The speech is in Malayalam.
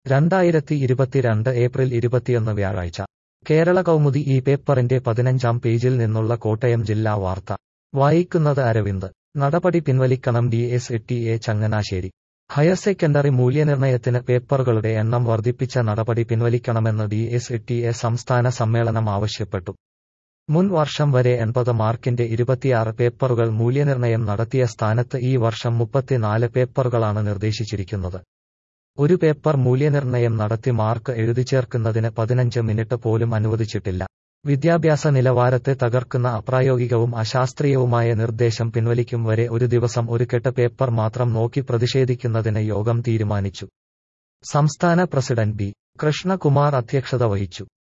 രണ്ടായിരത്തി ഇരുപത്തിരണ്ട് ഏപ്രിൽ ഇരുപത്തിയൊന്ന് വ്യാഴാഴ്ച കേരള കൗമുദി ഈ പേപ്പറിന്റെ പതിനഞ്ചാം പേജിൽ നിന്നുള്ള കോട്ടയം ജില്ലാ വാർത്ത വായിക്കുന്നത് അരവിന്ദ് നടപടി പിൻവലിക്കണം D S T A Changanassery higher secondary മൂല്യനിർണ്ണയത്തിന് പേപ്പറുകളുടെ എണ്ണം വർദ്ധിപ്പിച്ച നടപടി പിൻവലിക്കണമെന്ന് ഡി എസ് ടി എ സംസ്ഥാന സമ്മേളനം ആവശ്യപ്പെട്ടു മുൻ വർഷം വരെ എൺപത് മാർക്കിന്റെ ഇരുപത്തിയാറ് പേപ്പറുകൾ മൂല്യനിർണ്ണയം നടത്തിയ സ്ഥാനത്ത് ഈ വർഷം മുപ്പത്തിനാല് പേപ്പറുകളാണ് നിർദ്ദേശിച്ചിരിക്കുന്നത് ഒരു പേപ്പർ മൂല്യനിർണ്ണയം നടത്തി മാർക്ക് എഴുതിച്ചേർക്കുന്നതിന് പതിനഞ്ച് മിനിറ്റ് പോലും അനുവദിച്ചിട്ടില്ല വിദ്യാഭ്യാസ നിലവാരത്തെ തകർക്കുന്ന അപ്രായോഗികവും അശാസ്ത്രീയവുമായ നിർദ്ദേശം പിൻവലിക്കും വരെ ഒരു ദിവസം ഒരു കെട്ട് പേപ്പർ മാത്രം നോക്കി പ്രതിഷേധിക്കുന്നതിന് യോഗം തീരുമാനിച്ചു സംസ്ഥാന പ്രസിഡന്റ് ബി കൃഷ്ണകുമാർ അധ്യക്ഷത വഹിച്ചു